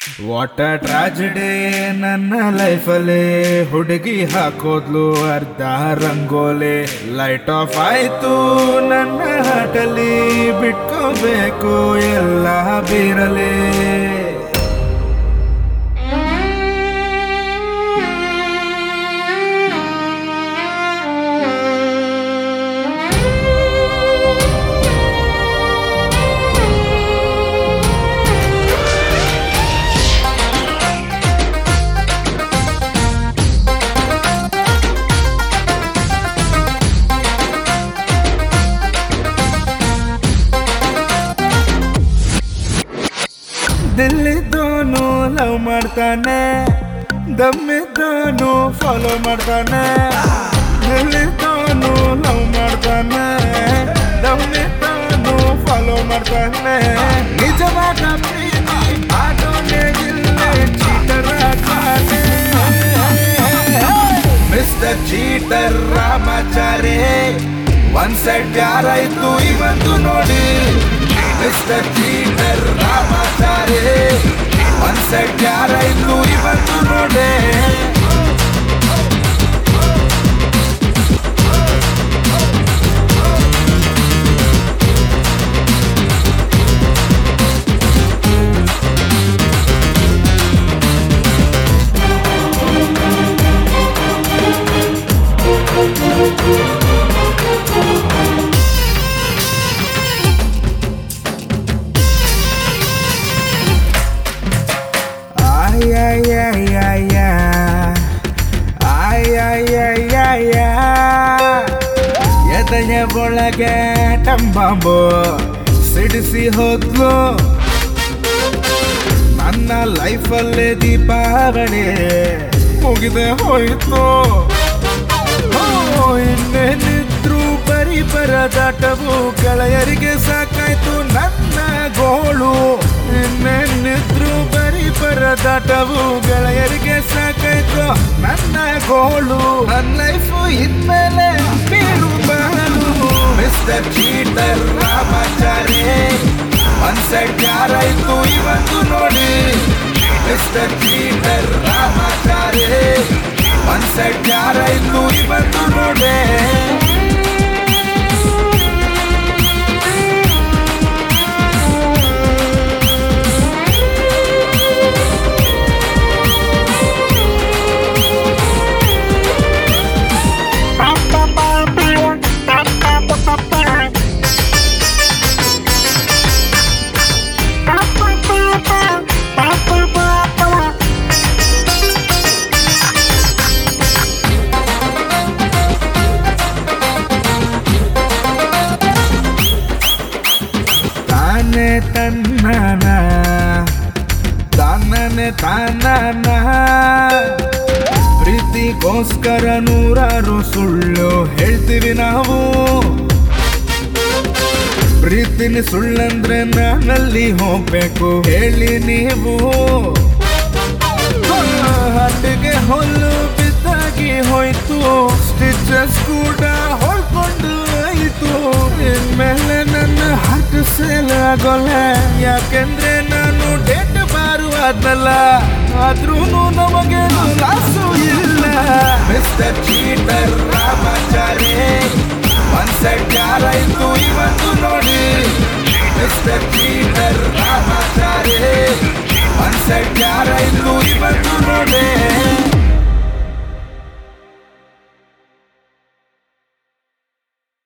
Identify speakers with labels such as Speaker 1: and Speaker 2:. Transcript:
Speaker 1: ವಾಟ tragedy ನನ್ನ ಲೈಫಲ್ಲಿ ಹುಡುಗಿ ಹಾಕೋದ್ಲು ಅರ್ಧ ರಂಗೋಲಿ ಲೈಟ್ ಆಫ್ ಆಯ್ತು ನನ್ನ ಹಾಟಲ್ಲಿ ಬಿಟ್ಕೋಬೇಕು ಎಲ್ಲ ಬೀರಲಿ ದಿಲ್ಲಿದ್ದೋನು ಲವ್ ಮಾಡ್ತಾನೆ ದಮ್ಮಿದ್ದೋನು ಫಾಲೋ ಮಾಡ್ತಾನೆ ದಿಲ್ಲಿದ್ದೋನು ಲವ್ ಮಾಡ್ತಾನೆ ದಮ್ಮಿದ್ದೋನು ಫಾಲೋ ಮಾಡ್ತಾನೆ ನಿಜವಾದ ಪ್ರೀತಿ ಆಟೋನೇ ಇಲ್ಲೇ ಚೀಟರ ಆಗ್ತಾನೆ ಮಿಸ್ಟರ್ ಚೀಟರ್ ರಾಮಾಚಾರಿ ಒಂದ್ ಸೈಡ್ ಯಾರಾಯ್ತು ಇವತ್ತು ನೋಡಿ ಮಿಸ್ಟರ್ ಚೀಟರ್ ರಾಮಾಚಾರಿ ಒಂದ್ ಸೈಡ್ ಯಾರಾಯ್ತು ಇವತ್ತು ನೋಡಿ Ay, ay, ay, ay, ay. Ay, ay, ay, ay, ay. ಎದೆಯ ಒಳಗೆ ಟಂಬಾಂಬು ಸಿಡಿಸಿ ಹೋದ್ಲು ನನ್ನ ಲೈಫಲ್ಲೇ ದೀಪಾವಳಿ ಮುಗಿದೆ ಹೋಯ್ತು ಓ, ಇನ್ನೇನಿದ್ರು ಬರೀ ಪರದಾಟವು ಗೆಳೆಯರಿಗೆ ಸಾಕಾಯ್ತು ನನ್ನ ಗೋಳು ಇನ್ನೇನಿದ್ರು ಬರೀ ಪರದಾಟವು ಗೆಳೆಯರಿಗೆ ಸಾಕಾಯ್ತು ನನ್ನ ಗೋಳು ನನ್ನ ಲೈಫು ಇನ್ಮೇಲೆ ಬೀಳು ಬಾಳು ಮಿಸ್ಟರ್ ಚೀಟರ್ ರಾಮಾಚಾರಿ ಒಂದ್ ಸೈಡ್ ಯಾರಾಯ್ತು ಇವತ್ತು ನೋಡಿ ಮಿಸ್ಟರ್ ಚೀಟರ್ ರಾಮಾಚಾರಿ ಒಂದ್ ಸೈಡ್ ಯಾರಾಯ್ತು ಇವತ್ತು ನೋಡಿ ತಾನೇ ತನ್ನನ ತಾನನೆ ತಾನನ ಪ್ರೀತಿಗೋಸ್ಕರ ನೂರಾರು ಸುಳ್ಳು ಹೇಳ್ತೀವಿ ನಾವು ಪ್ರೀತಿನಿ ಸುಳ್ಳಂದ್ರೆ ನಾನಲ್ಲಿ ಹೋಗ್ಬೇಕು ಹೇಳಿ ನೀವು ಹಟ್ಟಿಗೆ ಹೊಲ್ಲು ಬಿದ್ದಾಗಿ ಹೋಯ್ತು ಸ್ಟಿಚಸ್ ಕೂಡ ಹೊಳ್ಕೊಂಡು ಆಯ್ತು ಇನ್ಮೇಲೆ ನನ್ನ ಹಾರ್ಟ್ ಸೇಲ್ ಆಗೋಲ್ಲ ಯಾಕೆಂದ್ರೆ ನಾನು ಡೇಟ್ ಬಾರು ಆದ್ನಲ್ಲ ಆದ್ರೂ ನಮಗೆ ಲಾಸು ಇಲ್ಲ ಮಿಸ್ಟರ್ ಚೀಟರ್ ರಾಮಾಚಾರಿ ಒಂದ್ ಸೈಡ್ ಯಾರಾಯ್ತು ಇವತ್ತು ನೋಡಿ ಮಿಸ್ಟರ್ ಚೀಟರ್